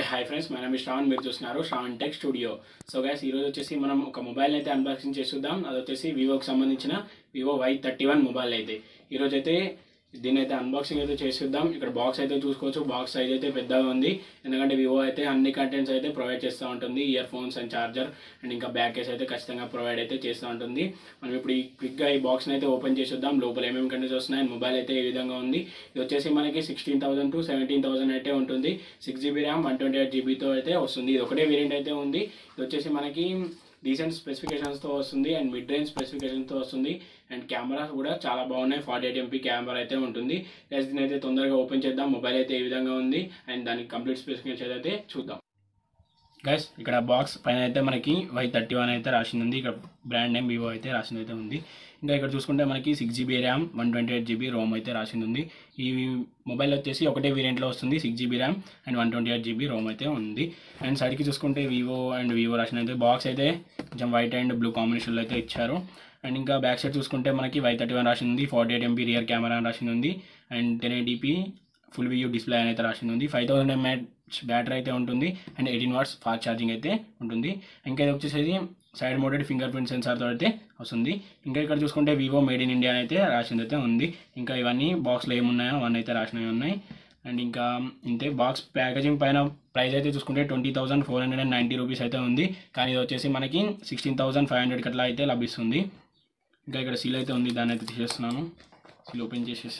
hi friends మన మీ శ్రావణ్ మీరు చూస్తున్నారు Shravan tech studio so guys ఈ రోజు వచ్చేసి మనం ఒక మొబైల్ అయితే అన్బాక్సింగ్ చేద్దాం అది వచ్చేసి వివోకి సంబంధించిన Vivo Y thirty one mobile అయితే ఈరోజు అయితే దీని అయితే అన్బాక్సింగ్ అయితే చేసిద్దాం ఇక్కడ బాక్స్ అయితే చూసుకోవచ్చు బాక్స్ సైజ్ అయితే పెద్దగా ఉంది ఎందుకంటే వివో అయితే అన్ని కంటెంట్స్ అయితే ప్రొవైడ్ చేస్తూ ఉంటుంది ear phones and charger and ఇంకా బ్యాక్ కేస్ అయితే ఖచ్చితంగా ప్రొవైడ్ అయితే చేస్తూ ఉంటుంది మనం ఇప్పుడు ఈ క్విక్గా ఈ బాక్స్ని అయితే ఓపెన్ చేసేద్దాం లోపల ఏమేమి కంటెంట్స్ వస్తున్నాయి మొబైల్ అయితే ఏ విధంగా ఉంది ఇది వచ్చేసి మనకి sixteen thousand to seventeen thousand అయితే ఉంటుంది six GB RAM one twenty eight జీబీతో అయితే వస్తుంది ఇది ఒకటే వేరియంట్ అయితే ఉంది ఇది వచ్చేసి మనకి డీసెంట్ స్పెసిఫికేషన్స్తో వస్తుంది అండ్ మిడ్ రేంజ్ స్పెసిఫికేషన్తో వస్తుంది అండ్ కెమెరాస్ కూడా చాలా బాగున్నాయి ఫార్టీ ఎయిట్ ఎంపీ కెమెరా అయితే ఉంటుంది ప్లస్ దీని అయితే తొందరగా ఓపెన్ చేద్దాం మొబైల్ అయితే ఏ విధంగా ఉంది అండ్ దానికి కంప్లీట్ స్పెసిఫికేషన్ అయితే చూద్దాం గైస్ ఇక్కడ బాక్స్ పైన అయితే మనకి వై థర్టీ వన్ అయితే రాసింది ఉంది ఇక్కడ బ్రాండ్ నేమ్ వివో అయితే రాసింది అయితే ఉంది ఇంకా ఇక్కడ చూసుకుంటే మనకి six GB RAM one twenty eight GB ROM అయితే రాసింది ఉంది ఈ మొబైల్ వచ్చేసి ఒకటే వేరియంట్లో వస్తుంది six GB RAM and one twenty eight GB ROM అయితే ఉంది అండ్ సైడ్కి చూసుకుంటే వివో అండ్ వివో రాసిన అయితే బాక్స్ అయితే కొంచెం వైట్ అండ్ బ్లూ కాంబినేషన్లో అయితే ఇచ్చారు అండ్ ఇంకా బ్యాక్ సైడ్ చూసుకుంటే మనకి వై థర్టీ వన్ రాసింది ఉంది forty eight MP rear camera అని రాసింది ఉంది and ten eighty P full view display అని అయితే రాసింది ఉంది ఫైవ్ థౌసండ్ ఎంఏహెచ్ బ్యాటరీ అయితే ఉంటుంది and eighteen watts fast charging అయితే ఉంటుంది ఇంకా ఇది వచ్చేసి సైడ్ మోడెడ్ ఫింగర్ ప్రింట్ సెన్సార్తో అయితే వస్తుంది ఇంకా ఇక్కడ చూసుకుంటే వివో మేడ్ ఇన్ ఇండియా అయితే రాసింది అయితే ఉంది ఇంకా ఇవన్నీ బాక్స్లో ఏమున్నాయో అవన్నీ అయితే రాసినవి ఉన్నాయి అండ్ ఇంకా ఇంతే బాక్స్ ప్యాకేజింగ్ పైన ప్రైస్ అయితే చూసుకుంటే twenty thousand four hundred and ninety rupees అయితే ఉంది కానీ ఇది వచ్చేసి మనకి సిక్స్టీన్ థౌసండ్ ఫైవ్ హండ్రెడ్ అట్లా అయితే లభిస్తుంది ఇంకా ఇక్కడ సీల్ అయితే ఉంది దాన్ని అయితే తీసేస్తున్నాను సీల్ ఓపెన్ చేసేసి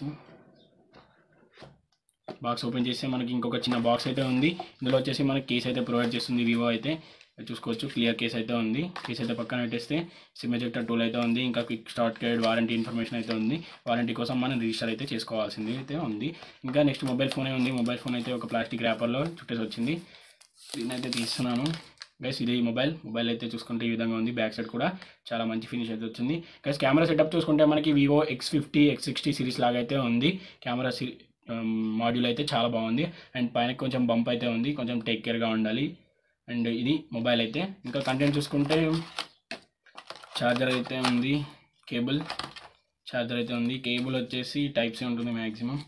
బాక్స్ ఓపెన్ చేస్తే మనకి ఇంకొక చిన్న బాక్స్ అయితే ఉంది ఇందులో వచ్చేసి మనకి కేస్ అయితే ప్రొవైడ్ చేస్తుంది వివో అయితే అది చూసుకోవచ్చు క్లియర్ కేస్ అయితే ఉంది కేస్ అయితే పక్కన పెట్టేస్తే సిమ్ ఎజెక్టర్ టూల్ అయితే ఉంది ఇంకా quick start guide warranty information అయితే ఉంది వారంటీ కోసం మనం రిజిస్టర్ అయితే చేసుకోవాల్సింది అయితే ఉంది ఇంకా నెక్స్ట్ మొబైల్ ఫోనే ఉంది మొబైల్ ఫోన్ అయితే ఒక ప్లాస్టిక్ ర్యాపర్లో చుట్టేసి వచ్చింది దీన్ని అయితే తీస్తున్నాను గైస్ ఇది మొబైల్ మొబైల్ అయితే చూసుకుంటే ఈ విధంగా ఉంది బ్యాక్ సైడ్ కూడా చాలా మంచి ఫినిష్ అయితే వచ్చింది గైస్ కెమెరా సెటప్ చూసుకుంటే మనకి Vivo X fifty X sixty series లాగా అయితే ఉంది కెమెరా సి మాడ్యూల్ అయితే చాలా బాగుంది అండ్ పైన కొంచెం బంప్ అయితే ఉంది కొంచెం టేక్ కేర్గా ఉండాలి అండ్ ఇది మొబైల్ అయితే ఇంకా కంటెంట్ చూసుకుంటే ఛార్జర్ అయితే ఉంది కేబుల్ ఛార్జర్ అయితే ఉంది కేబుల్ వచ్చేసి టైప్ సి ఉంటుంది మ్యాక్సిమం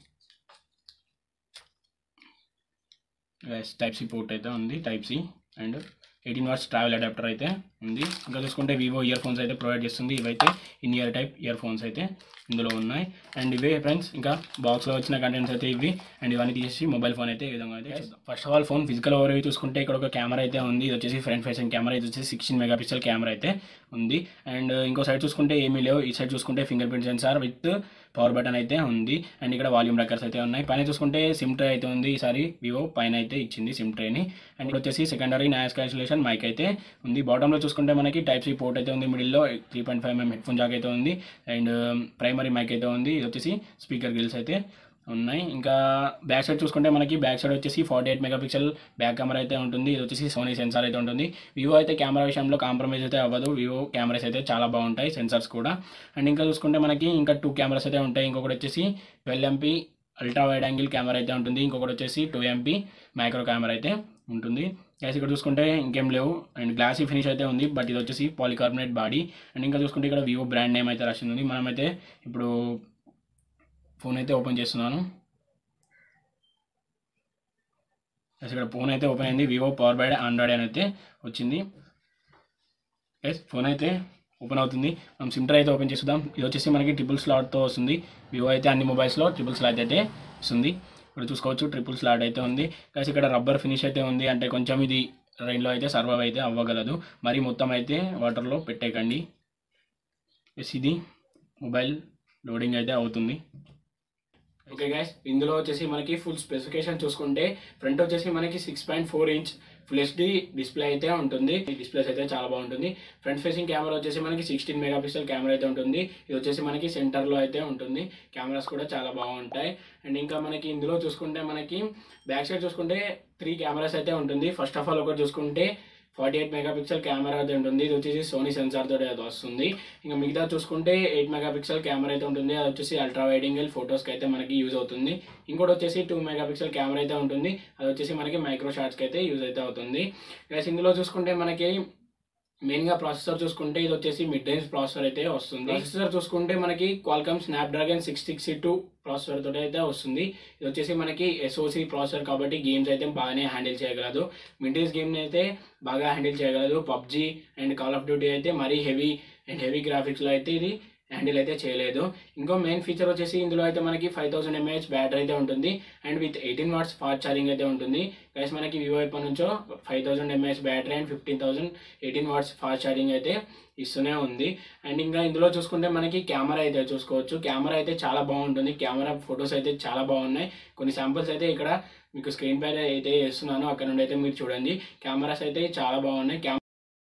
టైప్ సి పోర్ట్ అయితే ఉంది type C and eighteen watts travel adapter అయితే ఉంది ఇంకా చూసుకుంటే వివో ఇయర్ ఫోన్స్ అయితే ప్రొవైడ్ చేస్తుంది ఇవైతే in ear type ear phones అయితే ఇందులో ఉన్నాయి అండ్ ఇవే ఫ్రెండ్స్ ఇంకా బాక్స్లో వచ్చిన కంటెంట్స్ అయితే ఇవి అండ్ ఇవన్నీ తీసేసి మొబైల్ ఫోన్ అయితే ఈ విధంగా అయితే first of all phone physical over చూసుకుంటే ఇక్కడ ఒక కెమెరా అయితే ఉంది ఇది వచ్చేసి ఫ్రంట్ ఫేసింగ్ కెమెరా ఇది వచ్చేసి సిక్స్టీన్ మెగా పిక్సెల్ కెమెరా అయితే ఉంది అండ్ ఇంకో సైడ్ చూసుకుంటే ఏమీ లేవు ఈ సైడ్ చూసుకుంటే finger print sensor with power button అయితే ఉంది అండ్ ఇక్కడ వాల్యూమ్ బ్రేకర్స్ అయితే ఉన్నాయి పైన చూసుకుంటే సిమ్ ట్రే అయితే ఉంది ఈసారి వివో పైన అయితే ఇచ్చింది సిమ్ ట్రేని అండ్ ఇక్కడ వచ్చేసి సెకండరీ నాయిస్ క్యాన్సిలేషన్ మైక్ అయితే ఉంది బాటంలో చూసుకుంటే మనకి టైప్ సి పోర్ట్ అయితే ఉంది మిడిల్లో three point five M M head phone jack అయితే ఉంది అండ్ ప్రైమరీ మైక్ అయితే ఉంది ఇది వచ్చేసి స్పీకర్ గిల్స్ అయితే ఉన్నాయి ఇంకా బ్యాక్ సైడ్ చూసుకుంటే మనకి బ్యాక్ సైడ్ వచ్చేసి forty eight megapixel back camera అయితే ఉంటుంది ఇది వచ్చేసి సోనీ సెన్సార్ అయితే ఉంటుంది వివో అయితే కెమెరా విషయంలో కాంప్రమైజ్ అయితే అవ్వదు వివో కెమెరాస్ అయితే చాలా బాగుంటాయి సెన్సార్స్ కూడా అండ్ ఇంకా చూసుకుంటే మనకి ఇంకా టూ కెమెరాస్ అయితే ఉంటాయి ఇంకొకటి వచ్చేసి twelve MP ultra wide angle camera అయితే ఉంటుంది ఇంకొకటి వచ్చేసి టూ ఎంపీ మైక్రో కెమెరా అయితే ఉంటుంది గ్యాస్ ఇక్కడ చూసుకుంటే ఇంకేం లేవు అండ్ గ్లాసీ ఫినిష్ అయితే ఉంది బట్ ఇది వచ్చేసి పాలికార్బోనేట్ బాడీ అండ్ ఇంకా చూసుకుంటే ఇక్కడ వివో బ్రాండ్ నేమ్ అయితే రాసింది ఉంది మనమైతే ఇప్పుడు ఫోన్ అయితే ఓపెన్ చేస్తున్నాను ఎస్ ఇక్కడ ఫోన్ అయితే ఓపెన్ అయింది వివో పవర్ బైడ్ ఆండ్రాయిడ్ అని అయితే వచ్చింది ఎస్ ఫోన్ అయితే ఓపెన్ అవుతుంది మనం సిమ్ ట్రే అయితే ఓపెన్ చేద్దాం ఇది వచ్చేసి మనకి ట్రిపుల్ స్లాట్తో వస్తుంది వివో అయితే అన్ని మొబైల్స్లో ట్రిపుల్ స్లాట్ అయితే వస్తుంది ఇక్కడ చూసుకోవచ్చు ట్రిపుల్ స్లాట్ అయితే ఉంది కాసి ఇక్కడ రబ్బర్ ఫినిష్ అయితే ఉంది అంటే కొంచెం ఇది రైన్లో అయితే సర్వైవ్ అయితే అవ్వగలదు మరి మొత్తం అయితే వాటర్లో పెట్టేయకండి ఎస్ ఇది మొబైల్ లోడింగ్ అయితే అవుతుంది ఓకే గైస్ ఇందులో వచ్చేసి మనకి ఫుల్ స్పెసిఫికేషన్ చూసుకుంటే ఫ్రంట్ వచ్చేసి మనకి six point four inch full H D display అయితే ఉంటుంది ఈ డిస్ప్లేస్ అయితే చాలా బాగుంటుంది ఫ్రంట్ ఫేసింగ్ కెమెరా వచ్చేసి మనకి సిక్స్టీన్ మెగా పిక్సెల్ కెమెరా అయితే ఉంటుంది ఇది వచ్చేసి మనకి సెంటర్లో అయితే ఉంటుంది కెమెరాస్ కూడా చాలా బాగుంటాయి అండ్ ఇంకా మనకి ఇందులో చూసుకుంటే మనకి బ్యాక్ సైడ్ చూసుకుంటే త్రీ కెమెరాస్ అయితే ఉంటుంది ఫస్ట్ ఆఫ్ ఆల్ ఒకటి చూసుకుంటే forty eight mega pixel camera అయితే ఉంటుంది ఇది వచ్చేసి సోనీ సెన్సార్ తోటి అది వస్తుంది ఇంకా మిగతా చూసుకుంటే ఎయిట్ మెగా పిక్సెల్ కెమెరా అయితే ఉంటుంది అది వచ్చేసి అల్ట్రా వైడ్ యాంగిల్ ఫొటోస్కి అయితే మనకి యూజ్ అవుతుంది ఇంకోటి వచ్చేసి టూ మెగా పిక్సెల్ కెమెరా అయితే ఉంటుంది అది వచ్చేసి మనకి మైక్రో షాట్స్కి అయితే యూజ్ అయితే అవుతుంది ప్లస్ ఇందులో చూసుకుంటే మనకి మెయిన్గా ప్రాసెసర్ చూసుకుంటే ఇది వచ్చేసి మిడ్ రేంజ్ ప్రాసెసర్ అయితే వస్తుంది ప్రాసెసర్ చూసుకుంటే మనకి Qualcomm Snapdragon six sixty two processor తోటి అయితే వస్తుంది ఇది వచ్చేసి మనకి ఎస్ఓసి ప్రాసెసర్ కాబట్టి గేమ్స్ అయితే బాగానే హ్యాండిల్ చేయగలదు మిడ్ రేంజ్ గేమ్ అయితే బాగా హ్యాండిల్ చేయగలదు PUBG and call of duty అయితే మరీ హెవీ అండ్ హెవీ గ్రాఫిక్స్లో అయితే ఇది హ్యాండిల్ అయితే చేయలేదు ఇంకో మెయిన్ ఫీచర్ వచ్చేసి ఇందులో అయితే మనకి ఫైవ్ థౌసండ్ ఎంఏహెచ్ బ్యాటరీ అయితే ఉంటుంది and with eighteen watts fast charging అయితే ఉంటుంది గైస్ మనకి వివో ఎప్పటి నుంచో five thousand M A H battery and fifteen thousand eighteen watts fast charging అయితే ఇస్తూనే ఉంది అండ్ ఇంకా ఇందులో చూసుకుంటే మనకి కెమెరా అయితే చూసుకోవచ్చు కెమెరా అయితే చాలా బాగుంటుంది కెమెరా ఫొటోస్ అయితే చాలా బాగున్నాయి కొన్ని శాంపుల్స్ అయితే ఇక్కడ మీకు స్క్రీన్ పైన అయితే వేస్తున్నాను అక్కడ నుండి అయితే మీరు చూడండి కెమెరాస్ అయితే చాలా బాగున్నాయి కెమెరా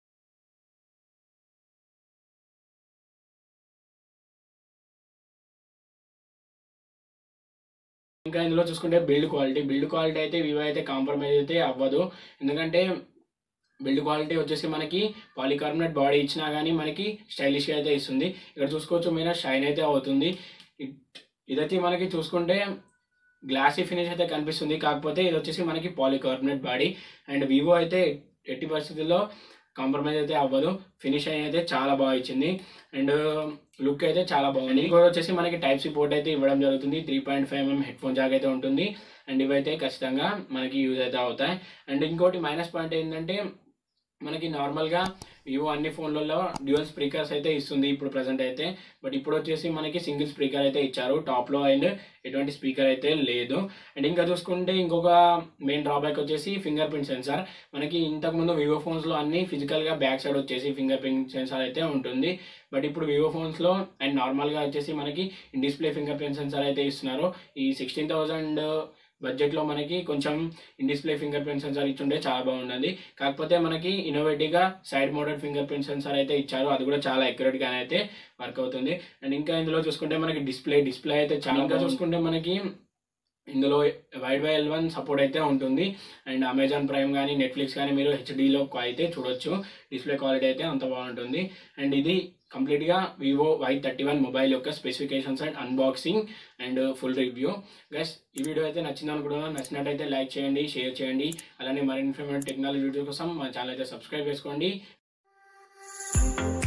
ఇంకా ఇందులో చూసుకుంటే బిల్డ్ క్వాలిటీ బిల్డ్ క్వాలిటీ అయితే వివో అయితే కాంప్రమైజ్ అయితే అవ్వదు ఎందుకంటే బిల్డ్ క్వాలిటీ వచ్చేసి మనకి పాలికార్బోనేట్ బాడీ ఇచ్చినా కానీ మనకి స్టైలిష్గా అయితే ఇస్తుంది ఇక్కడ చూసుకోవచ్చు మీరు షైన్ అయితే అవుతుంది ఇట్- ఇదైతే మనకి చూసుకుంటే గ్లాసీ ఫినిష్ అయితే కనిపిస్తుంది కాకపోతే ఇది వచ్చేసి మనకి పాలికార్బోనేట్ బాడీ అండ్ వివో అయితే ఎట్టి పరిస్థితుల్లో కాంప్రమైజ్ అయితే అవ్వదు ఫినిష్ అయితే చాలా బాగా ఇచ్చింది అండ్ లుక్ అయితే చాలా బాగుంది ఇంకోటి వచ్చేసి మనకి టైప్ సి పోర్ట్ అయితే ఇవ్వడం జరుగుతుంది three point five M M head phone jack అయితే ఉంటుంది అండ్ ఇవైతే ఖచ్చితంగా మనకి యూజ్ అయితే అవుతాయి అండ్ ఇంకోటి మైనస్ పాయింట్ ఏంటంటే మనకి నార్మల్గా వివో అన్ని ఫోన్లలో డ్యూయల్ స్పీకర్స్ అయితే ఇస్తుంది ఇప్పుడు ప్రజెంట్ అయితే బట్ ఇప్పుడు వచ్చేసి మనకి సింగిల్ స్పీకర్ అయితే ఇచ్చారు టాప్లో అండ్ ఎటువంటి స్పీకర్ అయితే లేదు అండ్ ఇంకా చూసుకుంటే ఇంకొక మెయిన్ డ్రాబ్యాక్ వచ్చేసి ఫింగర్ ప్రింట్ సెన్సార్ మనకి ఇంతకుముందు వివో ఫోన్స్లో అన్ని ఫిజికల్గా బ్యాక్ సైడ్ వచ్చేసి ఫింగర్ ప్రింట్ సెన్సార్ అయితే ఉంటుంది బట్ ఇప్పుడు వివో ఫోన్స్లో అండ్ నార్మల్గా వచ్చేసి మనకి డిస్ప్లే ఫింగర్ ప్రింట్ సెన్సార్ అయితే ఇస్తున్నారు ఈ సిక్స్టీన్ థౌజండ్ బడ్జెట్లో మనకి కొంచెం in display finger print sensor ఇచ్చుంటే చాలా బాగుంటుంది కాకపోతే మనకి ఇన్నోవేటివ్గా side model finger print sensor అయితే ఇచ్చారు అది కూడా చాలా accurate గానే అయితే వర్క్ అవుతుంది అండ్ ఇంకా ఇందులో చూసుకుంటే మనకి డిస్ప్లే డిస్ప్లే అయితే చాలా ఇంకా చూసుకుంటే మనకి ఇందులో Widevine L one support అయితే ఉంటుంది అండ్ అమెజాన్ ప్రైమ్ కానీ నెట్ఫ్లిక్స్ కానీ మీరు హెచ్డీలో అయితే చూడొచ్చు డిస్ప్లే క్వాలిటీ అయితే అంత బాగుంటుంది అండ్ ఇది కంప్లీట్గా Vivo Y thirty one mobile యొక్క specifications and unboxing and full review guys ఈ వీడియో అయితే నచ్చింది అనుకుంటున్నాను నచ్చినట్టయితే లైక్ చేయండి షేర్ చేయండి అలానే మరిన్ని ఇన్ఫర్మేటివ్ టెక్నాలజీ వీడియో కోసం మా ఛానల్ అయితే సబ్స్క్రైబ్ చేసుకోండి